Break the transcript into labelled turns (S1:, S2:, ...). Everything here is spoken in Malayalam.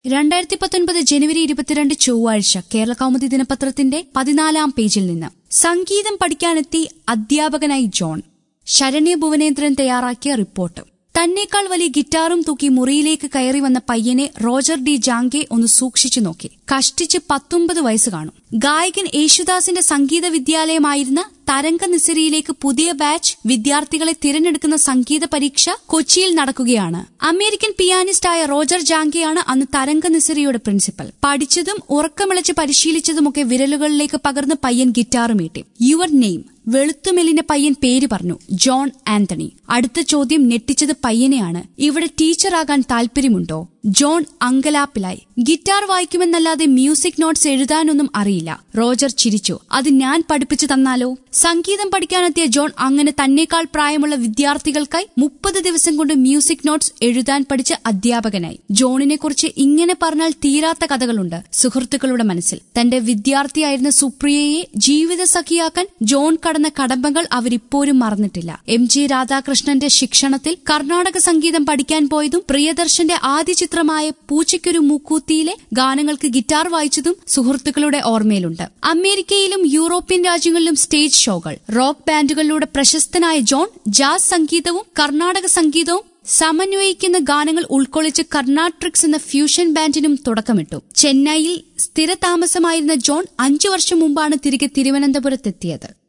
S1: രണ്ടായിരത്തി പത്തൊൻപത് ജനുവരി ഇരുപത്തിരണ്ട് ചൊവ്വാഴ്ച കേരള കൗമുദി ദിനപത്രത്തിന്റെ പതിനാലാം പേജിൽ നിന്ന് സംഗീതം പഠിക്കാനെത്തി അധ്യാപകനായി ജോൺ ശരണ്യ ഭുവനേന്ദ്രൻ തയ്യാറാക്കിയ റിപ്പോർട്ട് തന്നേക്കാൾ വലിയ ഗിറ്റാറും തൂക്കി മുറിയിലേക്ക് കയറി വന്ന പയ്യനെ റോജർ ഡി ജാങ്കെ ഒന്ന് സൂക്ഷിച്ചു നോക്കി കഷ്ടിച്ച് പത്തൊമ്പത് വയസ്സ് കാണും ഗായകൻ യേശുദാസിന്റെ സംഗീത വിദ്യാലയമായിരുന്ന തരംഗ നിസരിയിലേക്ക് പുതിയ ബാച്ച് വിദ്യാർത്ഥികളെ തിരഞ്ഞെടുക്കുന്ന സംഗീത പരീക്ഷ കൊച്ചിയിൽ നടക്കുകയാണ് അമേരിക്കൻ പിയാനിസ്റ്റായ റോജർ ജാങ്കെയാണ് അന്ന് തരംഗ നിസരിയുടെ പ്രിൻസിപ്പൽ പഠിച്ചതും ഉറക്കമിളച്ച് പരിശീലിച്ചതുമൊക്കെ വിരലുകളിലേക്ക് പകർന്ന് പയ്യൻ ഗിറ്റാർ മീട്ടി യുവർ നെയിം വെളുത്തുമെലിന്റെ പയ്യൻ പേര് പറഞ്ഞു ജോൺ ആന്റണി അടുത്ത ചോദ്യം ഞെട്ടിച്ചത് പയ്യനെയാണ് ഇവിടെ ടീച്ചറാകാൻ താല്പര്യമുണ്ടോ ജോൺ അങ്കലാപ്പിലായി ഗിറ്റാർ വായിക്കുമെന്നല്ലാതെ മ്യൂസിക് നോട്ട്സ് എഴുതാനൊന്നും അറിയില്ല റോജർ ചിരിച്ചു അത് ഞാൻ പഠിപ്പിച്ചു തന്നാലോ സംഗീതം പഠിക്കാനെത്തിയ ജോൺ അങ്ങനെ തന്നേക്കാൾ പ്രായമുള്ള വിദ്യാർത്ഥികൾക്കായി മുപ്പത് ദിവസം കൊണ്ട് മ്യൂസിക് നോട്ട്സ് എഴുതാൻ പഠിച്ച അധ്യാപകനായി ജോണിനെ കുറിച്ച് ഇങ്ങനെ പറഞ്ഞാൽ തീരാത്ത കഥകളുണ്ട് സുഹൃത്തുക്കളുടെ മനസ്സിൽ തന്റെ വിദ്യാർത്ഥിയായിരുന്ന സുപ്രിയയെ ജീവിത സഖിയാക്കാൻ ജോൺ കടന്ന കടമ്പകൾ അവരിപ്പോഴും മറന്നിട്ടില്ല എം ജി രാധാകൃഷ്ണന്റെ ശിക്ഷണത്തിൽ കർണാടക സംഗീതം പഠിക്കാൻ പോയതും പ്രിയദർശന്റെ ആദ്യ ചിത്രമായ പൂച്ചയ്ക്കൊരു മൂക്കൂത്തിയിലെ ഗാനങ്ങൾക്ക് ഗിറ്റാർ വായിച്ചതും സുഹൃത്തുക്കളുടെ ഓർമ്മയിലുണ്ട് അമേരിക്കയിലും യൂറോപ്യൻ രാജ്യങ്ങളിലും സ്റ്റേജ് ഷോകൾ റോക്ക് ബാൻഡുകളിലൂടെ പ്രശസ്തനായ ജോൺ ജാസ് സംഗീതവും കർണാടക സംഗീതവും സമന്വയിക്കുന്ന ഗാനങ്ങൾ ഉൾക്കൊള്ളിച്ച് കർണാട്രിക്സ് എന്ന ഫ്യൂഷൻ ബാൻഡിനും തുടക്കമിട്ടു ചെന്നൈയിൽ സ്ഥിരതാമസമായിരുന്ന ജോൺ അഞ്ചു വർഷം മുമ്പാണ് തിരികെ തിരുവനന്തപുരത്തെത്തിയത്